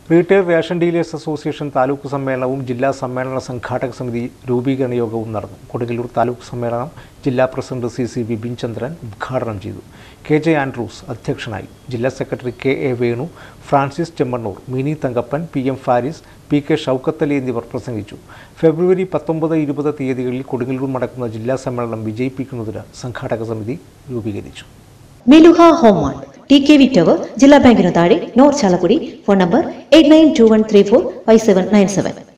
retail ration dealers association taluk സമ്മേളനവും ജില്ലാ സമ്മേളന സംഘാടക സമിതി രൂപീകരണ യോഗവും നടന്നു കൊടുങ്ങല്ലൂർ താലൂക്ക് സമ്മേളനം ജില്ലാ president C C Bipin Chandran ഉദ്ഘാടനം ചെയ്തു കെ ജെ ആൻഡ്രൂസ് അധ്യക്ഷനായി ജില്ലാ secretary K A Venu Francis Chemmanur Mini Thankappan P M Faris P K Shoukathali എന്നിവർ പ്രസംഗിച്ചു ഫെബ്രുവരി പത്തൊമ്പത് ഇരുപത് തീയതികളിൽ കൊടുങ്ങല്ലൂർ നടക്കുന്ന ജില്ലാ സമ്മേളനം വിജയിപ്പിക്കുന്നതിന് സംഘാടക സമിതി രൂപീകരിച്ചു Meluha home mart T K V tower ജില്ലാ ബാങ്കിനു താഴെ north Chalakudy phone number eight nine two one three four five seven nine seven